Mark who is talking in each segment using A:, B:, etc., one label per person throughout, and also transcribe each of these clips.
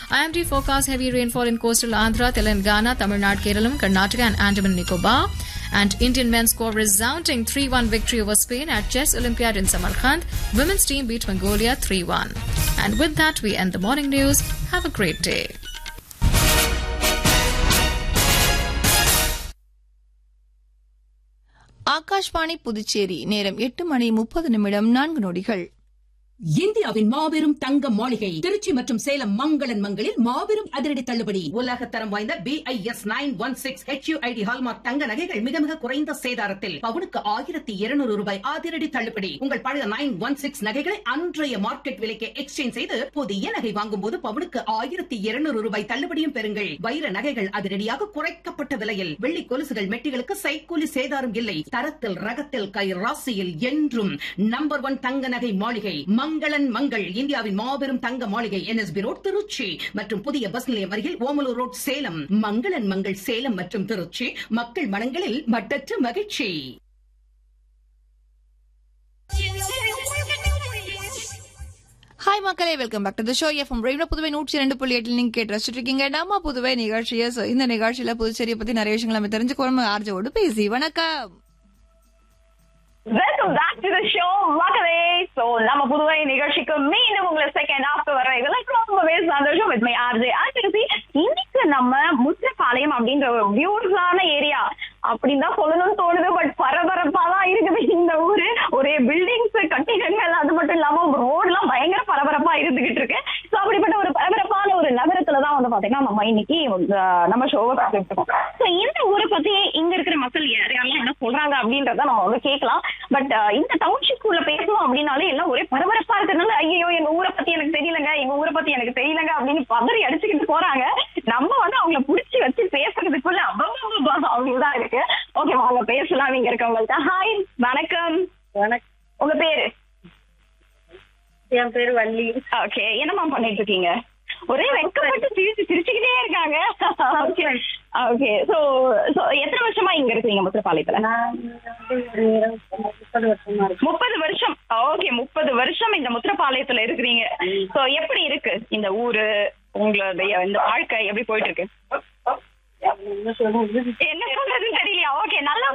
A: IMD forecasts heavy rainfall in coastal Andhra, Telangana, Tamil Nadu, Kerala, Karnataka, and Andaman and Nicobar. And Indian men score resounding 3-1 victory over Spain at Chess Olympiad in Samarkand. Women's team beat Mongolia 3-1. And with that, we end the morning news. Have a great day.
B: Akashvani Puducherry நேரம் எட்டு மணி முப்பது நிமிடம் நான்கு நொடிகள்
C: இந்தியாவின் மாபெரும் தங்க மாளிகை திருச்சி மற்றும் சேலம் மங்களன் மங்களில் மாபெரும் அதிரடி தள்ளுபடி உலக தரம் வாய்ந்த B I S nine one six HUID hallmark தங்க நகைகள் மிக மிக குறைந்த சேதாரத்தில் பவுனுக்கு ஆயிரத்தி இருநூறு ரூபாய் அதிரடி தள்ளுபடி உங்கள் பழைய நைன் ஒன் சிக்ஸ் நகைகளை அன்றைய மார்க்கெட் விலைக்கு எக்ஸ்சேஞ்ச் செய்து புதிய நகை வாங்கும் போது பவுனுக்கு ஆயிரத்தி இருநூறு ரூபாய் தள்ளுபடியும் பெறுங்கள் வைர நகைகள் அதிரடியாக குறைக்கப்பட்ட விலையில் வெள்ளி கொலுசுகள் மெட்டிகளுக்கு சைக்கூலி சேதாரம் இல்லை தரத்தில் ரகத்தில் கை ராசியில் என்றும் நம்பர் ஒன் தங்க நகை மாளிகை மங்களன் மங்கள் இந்தியாவின் மாபெரும் தங்க மாளிகை என்எஸ்பி ரோட் திருச்சி மற்றும் புதிய பஸ் நிலையம் அருகில் ஓமலூர் ரோட் சேலம் மங்களன் மங்கள் சேலம் மற்றும் திருச்சி மக்கள் மனங்களில் மட்டற்ற மகிழ்ச்சி
B: ஹாய் மக்களே welcome back to the show FM radio Puduvai நூற்றி ரெண்டு புள்ளி எட்டில் நீங்க கேட்டு ரசிச்சுட்டு இருக்கீங்க நம்ம புதுவை நிகழ்ச்சியை So, இந்த நிகழ்ச்சியில புதுச்சேரியை பத்தி நிறைய விஷயங்கள் நம்ம தெரிஞ்சுக்கணும் ஆர்ஜோடு பேசி வணக்கம்
D: welcome back to the show மக்களே சோ நம்ம புதுவை நிகழ்ச்சிக்கு மீண்டும் உங்களை செகண்ட் ஆஃப்டர் வர இதெல்லாம் ரொம்பவே சந்தோஷம் வித் மை ஆர்ஜே ஆர்ஜி இன்னைக்கு நம்ம முத்திரப்பாளையம் அப்படின்ற ஒரு பியூட்டிஃபுல்லான ஏரியா அப்படின்னு தான் சொல்லணும்னு தோணுது பட் பரபரப்பா தான் இருக்குது இந்த ஊரு ஒரே பில்டிங்ஸ் கட்டிடங்கள் அது மட்டும் இல்லாம ரோடு எல்லாம் பயங்கர பரபரப்பா இருந்துகிட்டு இருக்கு சோ அப்படிப்பட்ட ஒரு பரபரப்பான ஒரு நகரத்துல தான் வந்து பாத்தீங்கன்னா நம்ம இன்னைக்கு அஹ், நம்ம ஷோவை பார்த்துட்டு இருக்கோம் சோ இந்த ஊரை பத்தி இங்க இருக்கிற மக்கள் யார் யாரெல்லாம் என்ன சொல்றாங்க அப்படின்றத நம்ம வந்து கேட்கலாம் பட் இந்த டவுன்ஷிப் உள்ள பேசணும் அப்படின்னாலே எல்லாம் ஒரே பரபரப்பா இருக்கிறதுனால ஐயோ எங்க ஊரை பத்தி எனக்கு தெரியலங்க எங்க ஊரை பத்தி எனக்கு தெரியலங்க அப்படின்னு பதறி அடிச்சுக்கிட்டு போறாங்க நம்ம வந்து அவங்கள புடிச்சு வச்சு பேசுறதுக்குள்ள அப்பா அவங்கதான் இருக்கு ஓகே வாங்க பேசலாம் இங்க இருக்கவங்கள்ட்ட ஹாய் வணக்கம்
E: வணக்கம்
D: உங்க பேரு
E: என் பேரு வள்ளி
D: ஓகே என்னம்மா பண்ணிட்டு இருக்கீங்க ஒரே வெட்கப்பட்டு சிரிச்சு சிரிச்சுக்கிட்டே இருக்காங்க ஓகே ஓகே சோ சோ எத்தனை வருஷமா இங்க இருக்கீங்க முத்திரப்பாளையத்துல
E: நான் வந்து ஒரு இருபது முப்பது வருஷமா இருக்கு
D: முப்பது வருஷம் ஓகே முப்பது வருஷம் இந்த முத்திரப்பாளையத்துல இருக்கிறீங்க சோ எப்படி இருக்கு இந்த ஊரு உங்களுடைய இந்த வாழ்க்கை எப்படி போயிட்டு இருக்கு
E: என்ன சொல்றது
D: என்ன சொல்றதுன்னு தெரியலையா ஓகே நல்லா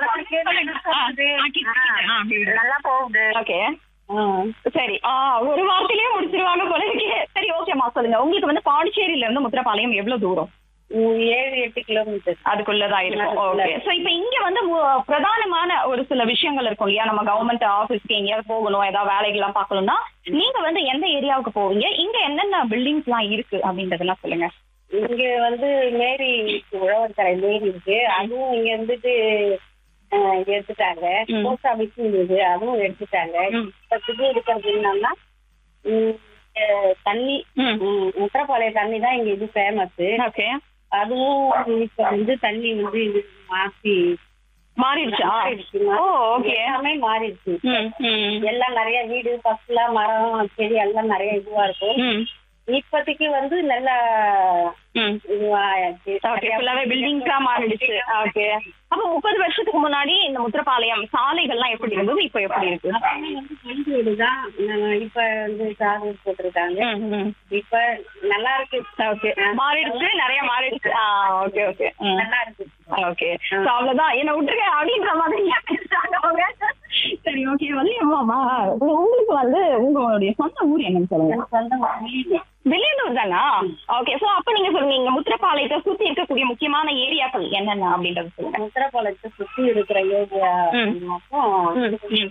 E: நல்லா போகுது
D: ஓகே
E: ஆ.
D: சரி ஆ ஒரு வாரத்திலேயே முடிச்சிருவாங்க போல இருக்கே சரி ஓகேம்மா சொல்லுங்க உங்களுக்கு வந்து பாண்டிச்சேரியில இருந்து முத்திரப்பாளையம் எவ்வளவு தூரம்
E: உம், ஏழு எட்டு கிலோமீட்டர்
D: அதுக்குள்ளதான் இருக்கும் ஓகே சோ இப்போ இங்க வந்து மு- பிரதானமான ஒரு சில விஷயங்கள் இருக்கும் இல்லையா நம்ம கவர்மெண்ட் ஆபீஸ்க்கு எங்கேயாவது போகணும் ஏதாவது வேலைகள்லாம் பார்க்கணும்னா நீங்க வந்து எந்த ஏரியாவுக்கு போவீங்க இங்க என்னென்ன பில்டிங்ஸ் எல்லாம் இருக்கு அப்படின்றதெல்லாம் சொல்லுங்க
E: இங்க வந்து மேரி உழவர் கரை மேரி இருக்கு அதுவும் இங்க இருந்துட்டு ஆ, எடுத்துட்டாங்க
D: ம்.
E: போஸ்ட் ஆபீஸ் இருந்தது அதுவும் எடுத்துட்டாங்க
D: ம்.
E: இப்போதைக்கு இருக்கிறது என்னன்னா உம், இங்க தண்ணி
D: ம்.
E: உம், உத்தரப்பாளைய தண்ணி தான் இங்க இது ஃபேமஸ்
D: ஓகே
E: அதுவும் இப்ப வந்து தண்ணி வந்து இது மாத்தி
D: மாறிடுச்சா
E: மாறிடுச்சுங்க.
D: ஓ ஓகே
E: எல்லாமே மாறிடுச்சு
D: ம் ம்
E: எல்லாம் நிறைய வீடு ஃபர்ஸ்ட்ல மரம் செடி எல்லாம் நிறைய இதுவா இருக்கும்
D: ம்
E: இப்போதைக்கு வந்து நல்லா
D: ம்
E: இதுவாயாச்சு
D: ஓகே ஃபுல்லாவே பில்டிங்ஸா மாறிடுச்சு ஓகே அப்ப முப்பது வருஷத்துக்கு முன்னாடி இந்த முத்திரப்பாளையம் சாலைகள்லாம் எப்படி இருந்தது இப்போ எப்படி இருக்கு
E: அப்பவே வந்து மண் வீடு தான் நான் இப்ப வந்து சாகு போட்டிருக்காங்க
D: ம், ம்.
E: இப்ப நல்லா இருக்கு
D: ஓகே மாறிடுச்சு நிறைய மாறிடுச்சு ஆ ஓகே ஓகே ம்
E: நல்லா இருக்கு
D: ஓகே சோ அவ்வளவுதான் என்ன விட்டுருங்க அப்படின்ற மாதிரி பேசுறாங்க அவங்க சரி ஓகே வந்து அம்மா உங்களுக்கு வந்து உங்களுடைய சொந்த ஊர் என்னன்னு சொல்லுங்க
E: எனக்கு சொந்தம் வீடு.
D: வெளியூர் தானா ஓகே சோ அப்ப நீங்க சொல்லுங்க இங்க முத்திரப்பாளையத்தை சுத்தி இருக்கக்கூடிய முக்கியமான ஏரியாக்கள் என்னென்ன அப்படின்றது சொல்லுங்க
E: உத்தரப்பாளையத்தை சுத்தி இருக்கிற ஏரியா
D: ம்.
E: மட்டும்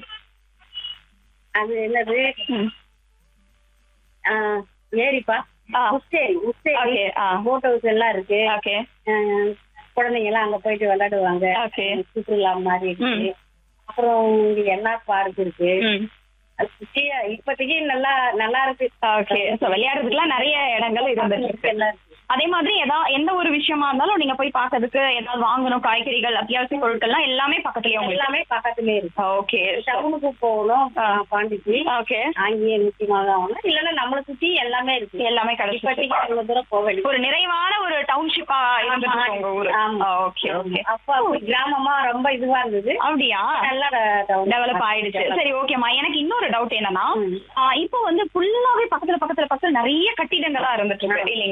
E: அது என்னது
D: ம்.
E: ஆ, ஏரிப்பா
D: ஆ.
E: உச்சேரி உச்சேரி
D: ஓகே ஆ
E: போட் ஹவுஸ் எல்லாம் இருக்கு
D: ஓகே
E: அஹ் குழந்தைங்க எல்லாம் அங்க போயிட்டு விளையாடுவாங்க
D: ஓகே
E: சுற்றுலா மாதிரி இருக்கு அப்புறம் இங்க என்ஆர் பார்க் இருக்கு
D: ம்
E: அது சுத்தி இப்போதைக்கு நல்லா நல்லா இருக்கு
D: ஓகே சோ விளையாடுறதுக்குலாம் நிறைய இடங்கள் இருந்துச்சு
E: எல்லாம் இருக்கு
D: அதே மாதிரி ஏதாவது எந்த ஒரு விஷயமா இருந்தாலும் நீங்க போய் பார்க்கிறதுக்கு ஏதாவது வாங்கணும் காய்கறிகள் அத்தியாவசிய பொருட்கள்லாம் எல்லாமே பக்கத்துலயே உங்களுக்கு
E: எல்லாமே பக்கத்துலயே இருக்கு
D: ஓகே
E: டவுனுக்கு போகணும் பாண்டிக்கு
D: ஓகே
E: அங்கேயே முக்கியமாக ஆகணும் இல்லைன்னா நம்மளை சுத்தி எல்லாமே இருக்கு
D: எல்லாமே கிடைச்சிச்சு
E: இப்போதைக்கு அவ்வளவு தூரம் போக வேண்டியது
D: ஒரு நிறைவான ஒரு டவுன்ஷிப்பா இருந்துட்டு இருக்கு உங்க ஊரு
E: ஆமா.
D: ஓகே ஓகே
E: அப்ப அப்படி கிராமமா ரொம்ப இதுவா இருந்தது
D: அப்படியா
E: நல்லா டவுன்
D: டெவலப் ஆயிடுச்சு சரி ஓகேம்மா எனக்கு இன்னொரு டவுட் என்னன்னா ஆ, இப்போ வந்து ஃபுல்லாவே பக்கத்துல பக்கத்துல பக்கத்துல நிறைய கட்டிடங்களா இருந்துட்டு இருக்கு இல்லைங்களா